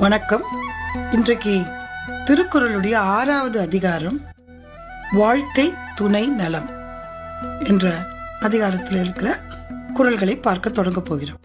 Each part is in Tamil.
வணக்கம் இன்றைக்கு திருக்குறளுடைய ஆறாவது அதிகாரம் வாழ்க்கை துணை நலம் என்ற அதிகாரத்தில் இருக்கிற குறள்களை பார்க்க தொடங்க போகிறோம்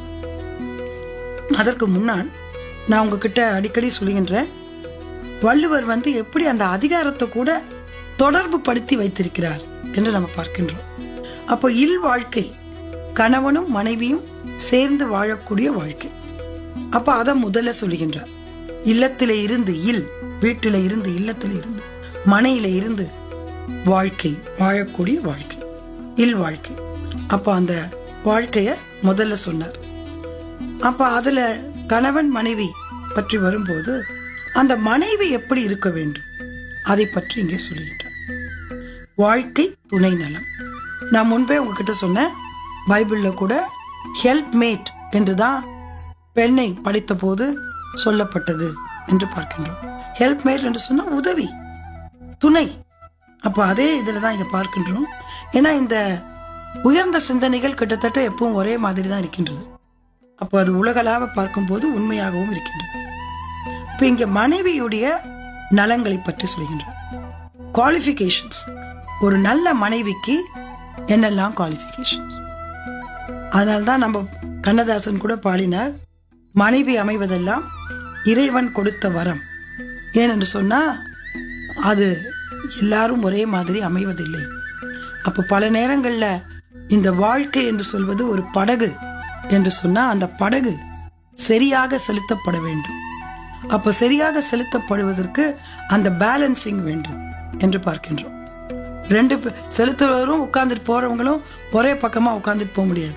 அதற்கு முன்னால் நான் உங்ககிட்ட அடிக்கடி சொல்லுகின்றேன் வள்ளுவர் வந்து எப்படி அந்த அதிகாரத்தை கூட தொடர்பு படுத்தி வைத்திருக்கிறார் என்று நம்ம பார்க்கின்றோம் அப்போ இல் வாழ்க்கை கணவனும் மனைவியும் சேர்ந்து வாழக்கூடிய வாழ்க்கை அப்ப அத முதல்ல சொல்லுகின்றார் இல்லத்தில இருந்து இல் வீட்டில இருந்து இல்லத்தில இருந்து மனையில இருந்து வாழ்க்கை வாழக்கூடிய வாழ்க்கை இல் வாழ்க்கை அப்ப அந்த வாழ்க்கைய முதல்ல சொன்னார் அப்ப அதுல கணவன் மனைவி பற்றி வரும்போது அந்த மனைவி எப்படி இருக்க வேண்டும் அதை பற்றி இங்கே சொல்லுகின்றார் வாழ்க்கை துணை நலம் நான் முன்பே உங்ககிட்ட சொன்னேன் பைபிள்ல கூட ஹெல்ப் மேட் என்றுதான் பெண்ணை படித்த போது சொல்லப்பட்டது என்று பார்க்கின்றோம் ஹெல்ப் மேட் என்று சொன்னா உதவி துணை அப்ப அதே இதுல தான் இங்க பார்க்கின்றோம் ஏன்னா இந்த உயர்ந்த சிந்தனைகள் கிட்டத்தட்ட எப்பவும் ஒரே மாதிரி தான் இருக்கின்றது அப்போ அது உலகளாவ பார்க்கும்போது உண்மையாகவும் இருக்கின்றது இப்ப இங்க மனைவியுடைய நலங்களை பற்றி சொல்கின்றார் குவாலிஃபிகேஷன்ஸ் ஒரு நல்ல மனைவிக்கு என்னெல்லாம் குவாலிஃபிகேஷன்ஸ் அதனால்தான் நம்ம கண்ணதாசன் கூட பாடினார் மனைவி அமைவதெல்லாம் இறைவன் கொடுத்த வரம் ஏனென்று சொன்னா அது எல்லாரும் ஒரே மாதிரி அமைவதில்லை அப்போ பல நேரங்கள்ல இந்த வாழ்க்கை என்று சொல்வது ஒரு படகு என்று சொன்னா அந்த படகு சரியாக செலுத்தப்பட வேண்டும் அப்போ சரியாக செலுத்தப்படுவதற்கு அந்த பேலன்சிங் வேண்டும் என்று பார்க்கின்றோம் ரெண்டு பே- செலுத்துவரும் உட்கார்ந்துட்டு போறவங்களும் ஒரே பக்கமா உட்கார்ந்துட்டு போக முடியாது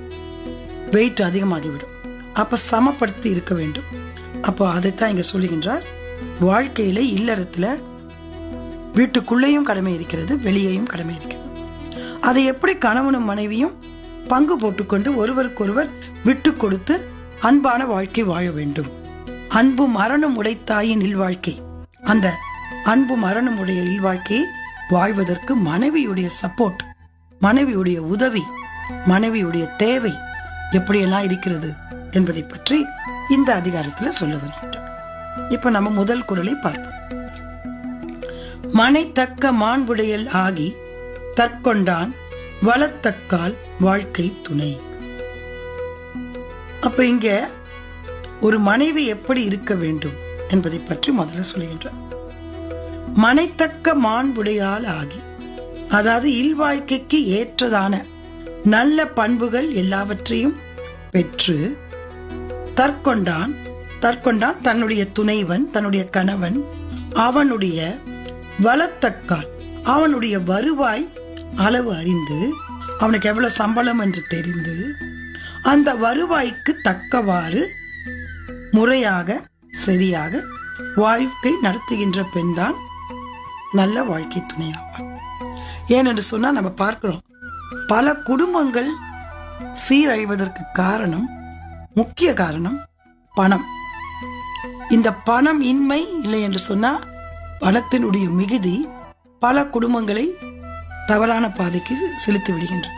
வெயிட் அதிகமாகிவிடும் அப்ப சமப்படுத்தி இருக்க வேண்டும் அப்போ அதைத்தான் இங்க சொல்லுகின்றார் வாழ்க்கையில இல்லறத்துல வீட்டுக்குள்ளேயும் கடமை இருக்கிறது வெளியேயும் கடமை இருக்கிறது அதை எப்படி கணவனும் மனைவியும் பங்கு போட்டுக்கொண்டு ஒருவருக்கொருவர் விட்டு கொடுத்து அன்பான வாழ்க்கை வாழ வேண்டும் அன்பு மரணம் உடைத்தாயின் இல்வாழ்க்கை அந்த அன்பு மரணம் உடைய இல்வாழ்க்கையை வாழ்வதற்கு மனைவியுடைய சப்போர்ட் மனைவியுடைய உதவி மனைவியுடைய தேவை எப்படியெல்லாம் இருக்கிறது என்பதை பற்றி இந்த அதிகாரத்துல சொல்ல வருகின்றோம் இப்ப நம்ம முதல் குரலை பார்ப்போம் மனை தக்க மாண்புடையல் ஆகி தற்கொண்டான் வளத்தக்கால் வாழ்க்கை துணை அப்ப இங்க ஒரு மனைவி எப்படி இருக்க வேண்டும் என்பதை பற்றி முதல்ல சொல்லுகின்றார் மனைத்தக்க மாண்புடையால் ஆகி அதாவது இல்வாழ்க்கைக்கு ஏற்றதான நல்ல பண்புகள் எல்லாவற்றையும் பெற்று தற்கொண்டான் தற்கொண்டான் தன்னுடைய துணைவன் தன்னுடைய கணவன் அவனுடைய வளத்தக்கால் அவனுடைய வருவாய் அளவு அறிந்து அவனுக்கு எவ்வளவு சம்பளம் என்று தெரிந்து அந்த வருவாய்க்கு தக்கவாறு முறையாக சரியாக வாழ்க்கை நடத்துகின்ற பெண்தான் நல்ல வாழ்க்கை துணையாவாள் ஏனென்று சொன்னா நம்ம பார்க்கிறோம் பல குடும்பங்கள் சீரழிவதற்கு காரணம் முக்கிய காரணம் பணம் இந்த பணம் இன்மை இல்லை என்று சொன்னா பணத்தினுடைய மிகுதி பல குடும்பங்களை தவறான பாதைக்கு செலுத்தி விடுகின்றது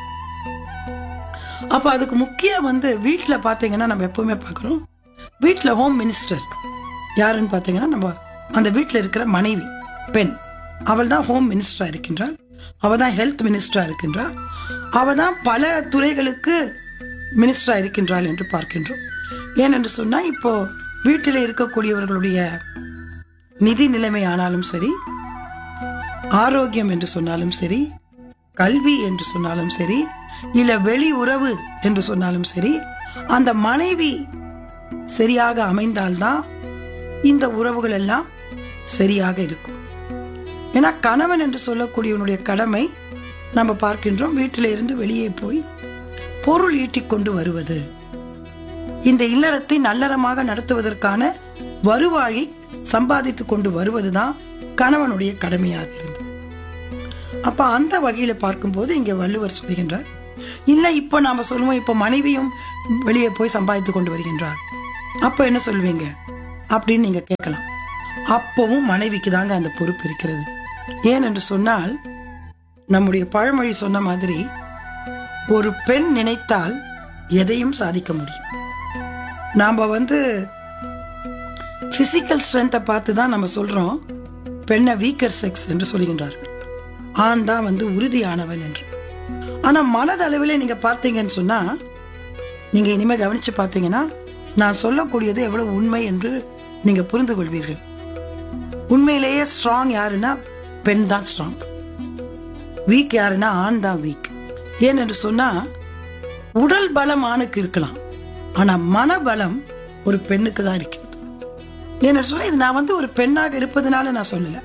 அப்ப அதுக்கு முக்கிய வந்து வீட்ல பாத்தீங்கன்னா நம்ம எப்பவுமே பார்க்கிறோம் வீட்ல ஹோம் மினிஸ்டர் யாருன்னு பாத்தீங்கன்னா நம்ம அந்த வீட்ல இருக்கிற மனைவி பெண் அவள் தான் ஹோம் மினிஸ்டரா இருக்கின்றாள் அவள் தான் ஹெல்த் மினிஸ்டரா இருக்கின்றாள் அவள் தான் பல துறைகளுக்கு மினிஸ்டரா இருக்கின்றாள் என்று பார்க்கின்றோம் ஏனென்று சொன்னா இப்போ வீட்டில் இருக்கக்கூடியவர்களுடைய நிதி நிலைமை ஆனாலும் சரி ஆரோக்கியம் என்று சொன்னாலும் சரி கல்வி என்று சொன்னாலும் சரி இல்ல வெளி உறவு என்று சொன்னாலும் சரி அந்த மனைவி சரியாக அமைந்தால்தான் இந்த உறவுகள் எல்லாம் சரியாக இருக்கும் ஏன்னா கணவன் என்று சொல்லக்கூடியவனுடைய கடமை நம்ம பார்க்கின்றோம் வீட்டில இருந்து வெளியே போய் பொருள் ஈட்டிக் கொண்டு வருவது இந்த இல்லறத்தை நல்லறமாக நடத்துவதற்கான வருவாயை சம்பாதித்துக் கொண்டு வருவதுதான் கணவனுடைய கடமையாக இருந்தது அப்ப அந்த வகையில பார்க்கும்போது இங்க வள்ளுவர் சொல்கின்றார் இல்ல இப்ப நாம சொல்லுவோம் இப்ப மனைவியும் வெளியே போய் சம்பாதித்து கொண்டு வருகின்றார் அப்ப என்ன சொல்வீங்க அப்படின்னு நீங்க கேட்கலாம் அப்பவும் மனைவிக்கு தாங்க அந்த பொறுப்பு இருக்கிறது ஏன் என்று சொன்னால் நம்முடைய பழமொழி சொன்ன மாதிரி ஒரு பெண் நினைத்தால் எதையும் சாதிக்க முடியும் நாம வந்து பிசிக்கல் ஸ்ட்ரென்த்தை பார்த்து தான் நம்ம சொல்றோம் பெண்ணை வீக்கர் செக்ஸ் என்று சொல்லுகின்றார்கள் ஆண் தான் வந்து உறுதியானவன் என்று ஆனா மனதளவில் நீங்க பார்த்தீங்கன்னு சொன்னா நீங்க இனிமே கவனிச்சு பார்த்தீங்கன்னா நான் சொல்லக்கூடியது எவ்வளவு உண்மை என்று நீங்க புரிந்து கொள்வீர்கள் உண்மையிலேயே ஸ்ட்ராங் யாருன்னா பெண் தான் ஸ்ட்ராங் வீக் யாருன்னா ஆண் தான் வீக் ஏனென்று சொன்னா உடல் பலம் ஆணுக்கு இருக்கலாம் ஆனா மனபலம் ஒரு பெண்ணுக்கு தான் இருக்கிறது ஏன்னு சொன்னா இது நான் வந்து ஒரு பெண்ணாக இருப்பதனால நான் சொல்லல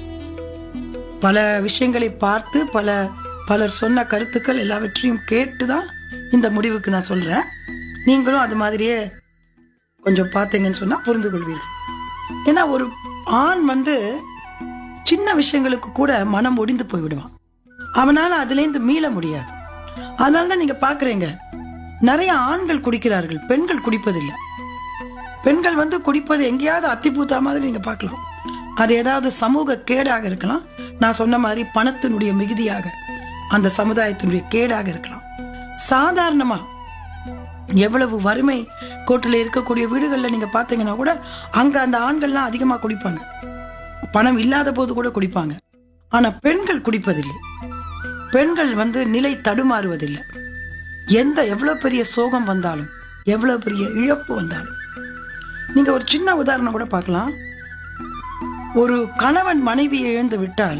பல விஷயங்களை பார்த்து பல பலர் சொன்ன கருத்துக்கள் எல்லாவற்றையும் கேட்டு தான் இந்த முடிவுக்கு நான் சொல்றேன் நீங்களும் அது மாதிரியே கொஞ்சம் பார்த்தீங்கன்னு சொன்னா புரிந்து கொள்வீர்கள் ஏன்னா ஒரு ஆண் வந்து சின்ன விஷயங்களுக்கு கூட மனம் ஒடிந்து போய்விடுவான் அவனால அதுலேருந்து மீள முடியாது அதனால தான் நீங்க பாக்குறீங்க நிறைய ஆண்கள் குடிக்கிறார்கள் பெண்கள் குடிப்பதில்லை பெண்கள் வந்து குடிப்பது எங்கேயாவது அத்திப்பூத்தா மாதிரி நீங்க பார்க்கலாம் அது ஏதாவது சமூக கேடாக இருக்கலாம் நான் சொன்ன மாதிரி பணத்தினுடைய மிகுதியாக அந்த சமுதாயத்தினுடைய கேடாக இருக்கலாம் சாதாரணமா எவ்வளவு வறுமை கோட்டில் இருக்கக்கூடிய வீடுகளில் நீங்க பார்த்தீங்கன்னா கூட அங்க அந்த ஆண்கள்லாம் அதிகமா குடிப்பாங்க பணம் இல்லாத போது கூட குடிப்பாங்க ஆனா பெண்கள் குடிப்பதில்லை பெண்கள் வந்து நிலை தடுமாறுவதில்லை எந்த எவ்வளவு பெரிய சோகம் வந்தாலும் எவ்வளவு பெரிய இழப்பு வந்தாலும் நீங்க ஒரு சின்ன உதாரணம் கூட பார்க்கலாம் ஒரு கணவன் மனைவியை இழந்து விட்டால்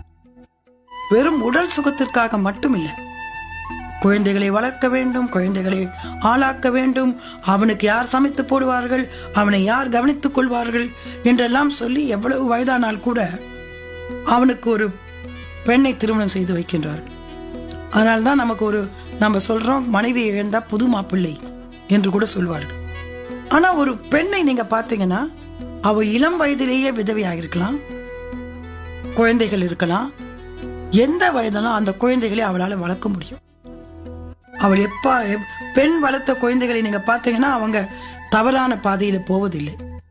வெறும் உடல் சுகத்திற்காக மட்டும் இல்லை குழந்தைகளை வளர்க்க வேண்டும் குழந்தைகளை ஆளாக்க வேண்டும் அவனுக்கு யார் சமைத்து போடுவார்கள் அவனை யார் கவனித்துக் கொள்வார்கள் என்றெல்லாம் சொல்லி எவ்வளவு வயதானால் கூட அவனுக்கு ஒரு பெண்ணை திருமணம் செய்து வைக்கின்றார்கள் அதனால்தான் நமக்கு ஒரு நம்ம சொல்றோம் மனைவி இழந்தா புது மாப்பிள்ளை என்று கூட சொல்வார்கள் ஆனா ஒரு பெண்ணை நீங்க பாத்தீங்கன்னா அவ இளம் வயதிலேயே விதவையாக இருக்கலாம் குழந்தைகள் இருக்கலாம் எந்த வயதாலும் அந்த குழந்தைகளை அவளால வளர்க்க முடியும் அவள் எப்ப எப்- பெண் வளர்த்த குழந்தைகளை நீங்க பாத்தீங்கன்னா அவங்க தவறான பாதையில போவதில்லை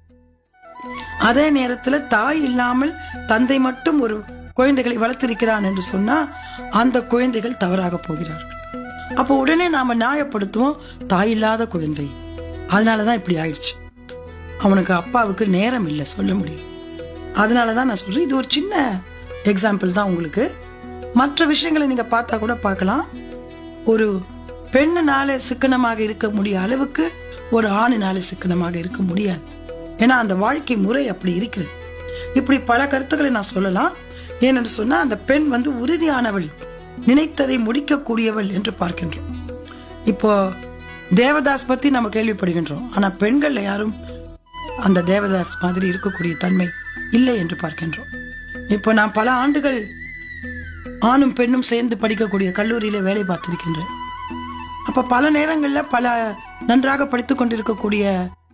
அதே நேரத்துல தாய் இல்லாமல் தந்தை மட்டும் ஒரு குழந்தைகளை வளர்த்திருக்கிறான் என்று சொன்னா அந்த குழந்தைகள் தவறாக போகிறார்கள் அப்போ உடனே நாம நியாயப்படுத்துவோம் தாய் இல்லாத குழந்தை அதனாலதான் இப்படி ஆயிடுச்சு அவனுக்கு அப்பாவுக்கு நேரம் இல்லை சொல்ல முடியும் அதனாலதான் நான் சொல்றேன் இது ஒரு சின்ன எக்ஸாம்பிள் தான் உங்களுக்கு மற்ற விஷயங்களை நீங்க பார்த்தா கூட பார்க்கலாம் ஒரு பெண்ணுனால சிக்கனமாக இருக்க முடிய அளவுக்கு ஒரு ஆணினால சிக்கனமாக இருக்க முடியாது ஏன்னா அந்த வாழ்க்கை முறை அப்படி இருக்குது இப்படி பல கருத்துக்களை நான் சொல்லலாம் ஏனென்று சொன்னா அந்த பெண் வந்து உறுதியானவள் நினைத்ததை முடிக்கக்கூடியவள் என்று பார்க்கின்றோம் இப்போ தேவதாஸ் பத்தி நம்ம கேள்விப்படுகின்றோம் ஆனா பெண்கள்ல யாரும் அந்த தேவதாஸ் மாதிரி இருக்கக்கூடிய தன்மை இல்லை என்று பார்க்கின்றோம் இப்போ நான் பல ஆண்டுகள் ஆணும் பெண்ணும் சேர்ந்து படிக்கக்கூடிய கல்லூரியில வேலை பார்த்திருக்கின்றேன் அப்ப பல நேரங்கள்ல பல நன்றாக படித்துக் கொண்டிருக்கக்கூடிய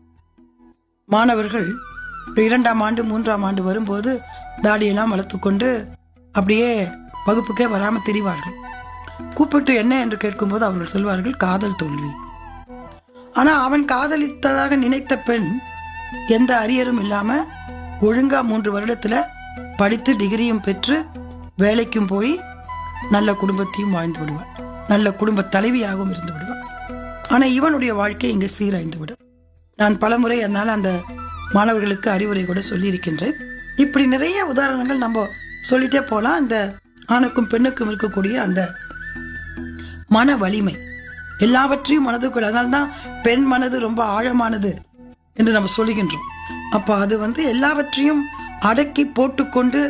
மாணவர்கள் ஒரு இரண்டாம் ஆண்டு மூன்றாம் ஆண்டு வரும்போது தாடியெல்லாம் வளர்த்துக்கொண்டு அப்படியே வகுப்புக்கே வராம திரிவார்கள் கூப்பிட்டு என்ன என்று கேட்கும்போது அவர்கள் சொல்வார்கள் காதல் தோல்வி ஆனா அவன் காதலித்ததாக நினைத்த பெண் எந்த அரியரும் இல்லாம ஒழுங்கா மூன்று வருடத்துல படித்து டிகிரியும் பெற்று வேலைக்கும் போய் நல்ல குடும்பத்தையும் வாழ்ந்து விடுவாள் நல்ல குடும்ப தலைவியாகவும் இருந்து விடுவாள் ஆனா இவனுடைய வாழ்க்கை இங்கு சீரழிந்து விடும் நான் பலமுறை அதனால அந்த மாணவர்களுக்கு அறிவுரை கூட சொல்லியிருக்கின்றேன் இப்படி நிறைய உதாரணங்கள் நம்ம சொல்லிட்டே போலாம் அந்த ஆணுக்கும் பெண்ணுக்கும் இருக்கக்கூடிய அந்த மன வலிமை எல்லாவற்றையும் மனதுக்குள் அதனால்தான் பெண் மனது ரொம்ப ஆழமானது என்று நம்ம சொல்லுகின்றோம் அப்ப அது வந்து எல்லாவற்றையும் அடக்கி போட்டுக்கொண்டு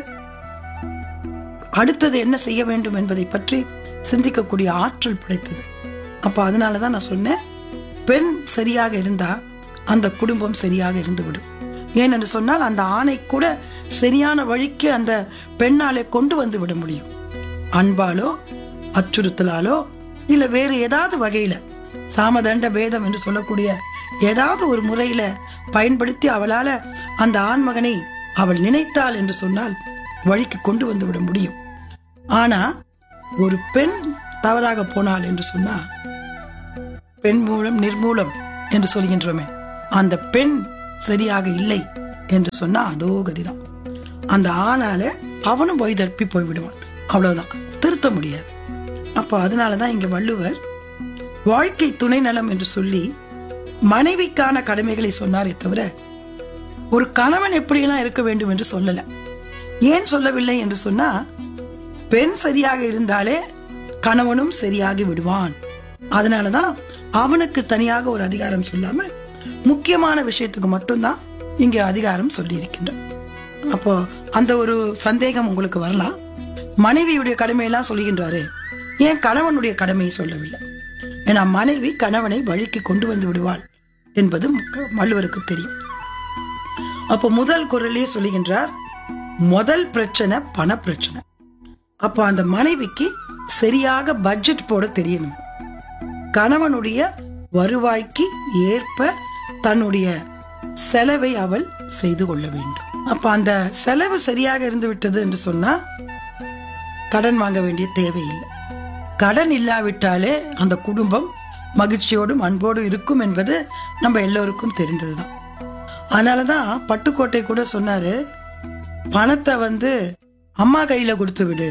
அடுத்தது என்ன செய்ய வேண்டும் என்பதை பற்றி சிந்திக்கக்கூடிய ஆற்றல் படைத்தது அப்ப அதனாலதான் நான் சொன்னேன் பெண் சரியாக இருந்தா அந்த குடும்பம் சரியாக இருந்துவிடும் ஏனென்று சொன்னால் அந்த ஆணை கூட சரியான வழிக்கு அந்த பெண்ணாலே கொண்டு வந்து விட முடியும் அன்பாலோ அச்சுறுத்தலாலோ இல்ல வேறு ஏதாவது வகையில சாமதண்ட பேதம் என்று சொல்லக்கூடிய ஏதாவது ஒரு முறையில பயன்படுத்தி அவளால அந்த ஆண்மகனை அவள் நினைத்தாள் என்று சொன்னால் வழிக்கு கொண்டு வந்து விட முடியும் ஆனா ஒரு பெண் தவறாக போனாள் என்று சொன்னா பெண் மூலம் நிர்மூலம் என்று சொல்கின்றோமே அந்த பெண் சரியாக இல்லை என்று சொன்னா அதோ கதிதான் அந்த ஆணால அவனும் வழிதப்பி போய்விடுவான் அவ்வளவுதான் திருத்த முடியாது அப்போ அதனாலதான் இங்க வள்ளுவர் வாழ்க்கை துணை நலம் என்று சொல்லி மனைவிக்கான கடமைகளை சொன்னாரே தவிர ஒரு கணவன் எப்படியெல்லாம் இருக்க வேண்டும் என்று சொல்லல ஏன் சொல்லவில்லை என்று சொன்னா பெண் சரியாக இருந்தாலே கணவனும் சரியாகி விடுவான் அதனாலதான் அவனுக்கு தனியாக ஒரு அதிகாரம் சொல்லாம முக்கியமான விஷயத்துக்கு மட்டும்தான் இங்க அதிகாரம் சொல்லி இருக்கின்றோம் அப்போ அந்த ஒரு சந்தேகம் உங்களுக்கு வரலாம் மனைவியுடைய கடமையெல்லாம் சொல்லுகின்றாரு ஏன் கணவனுடைய கடமையை சொல்லவில்லை ஏன்னா மனைவி கணவனை வழிக்கு கொண்டு வந்து விடுவாள் என்பது முக்க- வள்ளுவருக்கு தெரியும் அப்போ முதல் குரலே சொல்லுகின்றார் முதல் பிரச்சனை பண பிரச்சனை அப்போ அந்த மனைவிக்கு சரியாக பட்ஜெட் போட தெரியணும் கணவனுடைய வருவாய்க்கு ஏற்ப தன்னுடைய செலவை அவள் செய்து கொள்ள வேண்டும் அப்ப அந்த செலவு சரியாக இருந்து விட்டது என்று சொன்னா கடன் வாங்க வேண்டிய தேவையில்லை கடன் இல்லாவிட்டாலே அந்த குடும்பம் மகிழ்ச்சியோடும் அன்போடும் இருக்கும் என்பது நம்ம எல்லோருக்கும் தெரிந்ததுதான் அதனாலதான் பட்டுக்கோட்டை கூட சொன்னாரு பணத்தை வந்து அம்மா கையில கொடுத்து விடு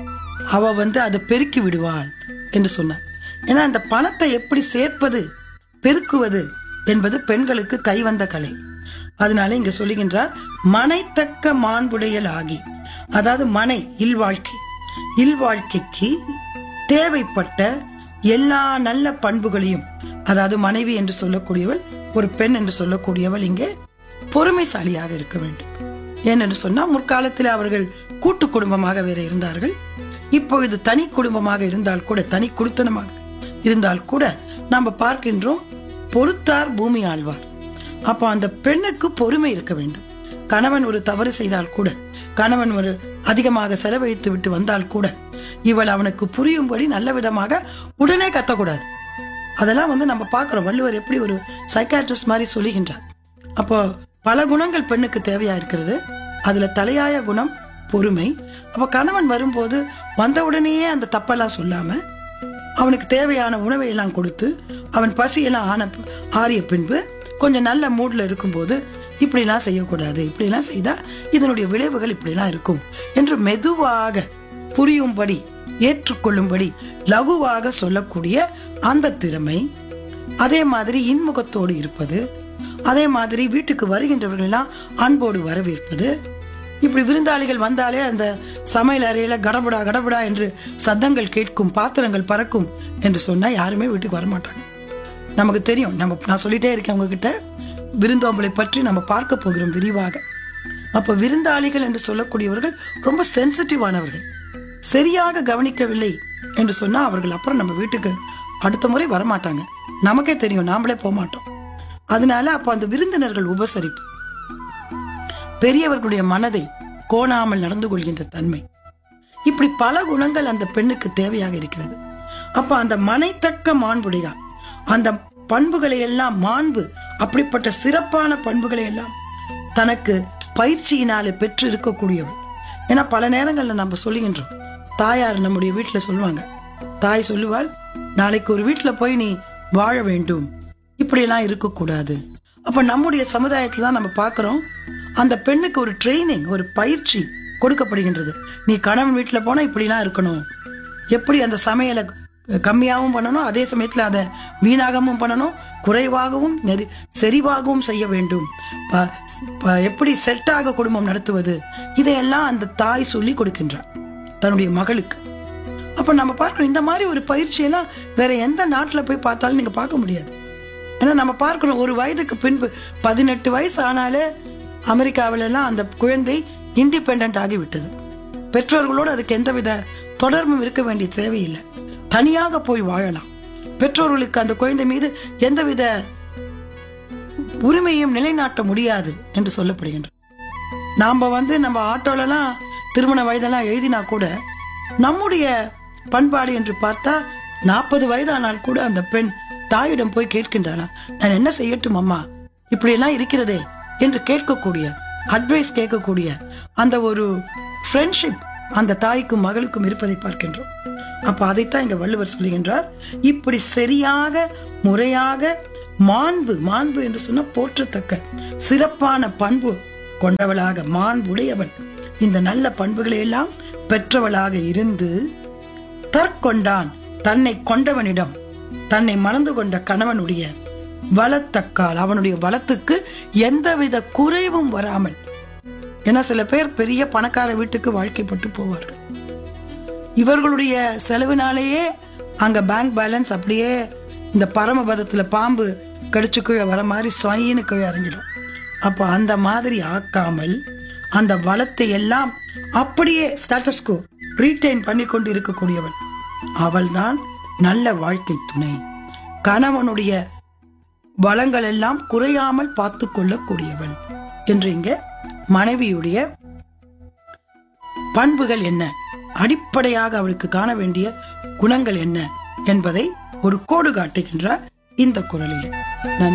அவ வந்து அதை பெருக்கி விடுவாள் என்று சொன்னார் ஏன்னா அந்த பணத்தை எப்படி சேர்ப்பது பெருக்குவது என்பது பெண்களுக்கு கைவந்த கலை அதனால இங்க சொல்லுகின்றார் மனைத்தக்க மாண்புடையல் ஆகி அதாவது மனை இல்வாழ்க்கை இல்வாழ்க்கைக்கு தேவைப்பட்ட எல்லா நல்ல பண்புகளையும் அதாவது மனைவி என்று சொல்லக்கூடியவள் ஒரு பெண் என்று சொல்லக்கூடியவள் இங்கே பொறுமைசாலியாக இருக்க வேண்டும் ஏனென்று சொன்னா முற்காலத்தில் அவர்கள் கூட்டு குடும்பமாக வேற இருந்தார்கள் இப்பொழுது தனி குடும்பமாக இருந்தால் கூட தனி குடுத்தனமாக இருந்தால் கூட நாம் பார்க்கின்றோம் பொறுத்தார் பூமி ஆழ்வார் அப்போ அந்த பெண்ணுக்கு பொறுமை இருக்க வேண்டும் கணவன் ஒரு தவறு செய்தால் கூட கணவன் ஒரு அதிகமாக செலவழித்து விட்டு வந்தால் கூட இவள் அவனுக்கு புரியும்படி நல்ல விதமாக உடனே கத்தக்கூடாது அதெல்லாம் வந்து நம்ம பார்க்கிறோம் வள்ளுவர் எப்படி ஒரு சைக்காட்ரிஸ்ட் மாதிரி சொல்லுகின்றார் அப்போ பல குணங்கள் பெண்ணுக்கு தேவையா இருக்கிறது அதுல தலையாய குணம் பொறுமை அப்ப கணவன் வரும்போது வந்த உடனேயே அந்த தப்பெல்லாம் சொல்லாம அவனுக்கு தேவையான உணவை எல்லாம் கொடுத்து அவன் பசியெல்லாம் ஆன ஆறிய பின்பு கொஞ்சம் நல்ல மூட்ல இருக்கும்போது இப்படிலாம் செய்யக்கூடாது இப்படிலாம் செய்தா இதனுடைய விளைவுகள் இப்படிலாம் இருக்கும் என்று மெதுவாக புரியும்படி ஏற்றுக்கொள்ளும்படி லகுவாக சொல்லக்கூடிய அந்த திறமை அதே மாதிரி இன்முகத்தோடு இருப்பது அதே மாதிரி வீட்டுக்கு வருகின்றவர்கள் எல்லாம் அன்போடு வரவேற்பது இப்படி விருந்தாளிகள் வந்தாலே அந்த சமையல் அறையில கடபடா கடபடா என்று சத்தங்கள் கேட்கும் பாத்திரங்கள் பறக்கும் என்று சொன்னா யாருமே வீட்டுக்கு வரமாட்டாங்க நமக்கு தெரியும் நம்ம நான் சொல்லிட்டே இருக்கேன் உங்ககிட்ட விருந்தோம்பலை பற்றி நம்ம பார்க்க போகிறோம் விரிவாக அப்ப விருந்தாளிகள் என்று சொல்லக்கூடியவர்கள் ரொம்ப சென்சிட்டிவானவர்கள் சரியாக கவனிக்கவில்லை என்று சொன்னா அவர்கள் அப்புறம் நம்ம வீட்டுக்கு அடுத்த முறை வரமாட்டாங்க நமக்கே தெரியும் நாமளே போக மாட்டோம் அதனால அப்ப அந்த விருந்தினர்கள் உபசரிப்பு பெரியவர்களுடைய மனதை கோணாமல் நடந்து கொள்கின்ற தன்மை இப்படி பல குணங்கள் அந்த பெண்ணுக்கு தேவையாக இருக்கிறது அப்ப அந்த மனைத்தக்க மாண்புடையார் அந்த பண்புகளை எல்லாம் மாண்பு அப்படிப்பட்ட சிறப்பான பண்புகளை எல்லாம் தனக்கு பயிற்சியினாலே பெற்று இருக்கக்கூடியவள் ஏன்னா பல நேரங்கள்ல நம்ம சொல்லுகின்றோம் தாயார் நம்முடைய வீட்டுல சொல்லுவாங்க தாய் சொல்லுவாள் நாளைக்கு ஒரு வீட்டுல போய் நீ வாழ வேண்டும் இப்படியெல்லாம் இருக்கக்கூடாது அப்ப நம்முடைய சமுதாயத்துல தான் நம்ம பார்க்கிறோம் அந்த பெண்ணுக்கு ஒரு ட்ரைனிங் ஒரு பயிற்சி கொடுக்கப்படுகின்றது நீ கணவன் வீட்டுல போனா இப்படிலாம் இருக்கணும் எப்படி அந்த சமையலை கம்மியாகவும் பண்ணணும் அதே சமயத்துல அதை வீணாகவும் பண்ணணும் குறைவாகவும் நெறி- செறிவாகவும் செய்ய வேண்டும் ப- ப- எப்படி செட்டாக குடும்பம் நடத்துவது இதையெல்லாம் அந்த தாய் சொல்லி கொடுக்கின்றார் தன்னுடைய மகளுக்கு அப்ப நம்ம பார்க்கிறோம் இந்த மாதிரி ஒரு பயிற்சியெல்லாம் வேற எந்த நாட்டுல போய் பார்த்தாலும் நீங்க பார்க்க முடியாது ஏன்னா நம்ம பார்க்கிறோம் ஒரு வயதுக்கு பின்பு பதினெட்டு வயசு ஆனாலே அமெரிக்காவில எல்லாம் அந்த குழந்தை இண்டிபெண்ட் ஆகி விட்டது பெற்றோர்களோடு அதுக்கு எந்தவித தொடர்பும் இருக்க வேண்டிய தேவையில்லை தனியாக போய் வாழலாம் பெற்றோர்களுக்கு அந்த குழந்தை மீது எந்தவித உரிமையும் நிலைநாட்ட முடியாது என்று சொல்லப்படுகின்றது நாம வந்து நம்ம ஆட்டோலலாம் திருமண வயதெல்லாம் எழுதினா கூட நம்முடைய பண்பாடு என்று பார்த்தா நாற்பது வயதானால் கூட அந்த பெண் தாயிடம் போய் கேட்கின்றானா நான் என்ன செய்யட்டும் அம்மா இப்படி எல்லாம் இருக்கிறதே என்று கேட்கக்கூடிய அட்வைஸ் கேட்கக்கூடிய அந்த ஒரு ஃப்ரெண்ட்ஷிப் அந்த தாய்க்கும் மகளுக்கும் இருப்பதை பார்க்கின்றோம் அப்ப அதைத்தான் இங்க வள்ளுவர் சொல்லுகின்றார் இப்படி சரியாக முறையாக மாண்பு மாண்பு என்று சொன்ன போற்றத்தக்க சிறப்பான பண்பு கொண்டவளாக மாண்புடையவள் இந்த நல்ல பண்புகளை எல்லாம் பெற்றவளாக இருந்து தற்கொண்டான் தன்னை கொண்டவனிடம் தன்னை மணந்து கொண்ட கணவனுடைய வளத்தக்கால் அவனுடைய வளத்துக்கு எந்தவித குறைவும் வராமல் ஏன்னா சில பேர் பெரிய பணக்கார வீட்டுக்கு வாழ்க்கைப்பட்டு போவார்கள் இவர்களுடைய செலவினாலேயே அங்க பேங்க் பேலன்ஸ் அப்படியே இந்த பரமபதத்துல பாம்பு கடிச்சு கீழே வர மாதிரி சொயின்னு கீழே இறங்கிடும் அப்போ அந்த மாதிரி ஆக்காமல் அந்த வளத்தை எல்லாம் அப்படியே ஸ்டாட்டஸ்கோ ரீட்டைன் பண்ணி கொண்டு இருக்கக்கூடியவள் அவள்தான் நல்ல வாழ்க்கை துணை கணவனுடைய வளங்கள் எல்லாம் குறையாமல் பார்த்து கொள்ளக்கூடியவள் என்று இங்க மனைவியுடைய பண்புகள் என்ன அடிப்படையாக அவளுக்கு காண வேண்டிய குணங்கள் என்ன என்பதை ஒரு கோடு காட்டுகின்றார் இந்த குரலில் நன்றி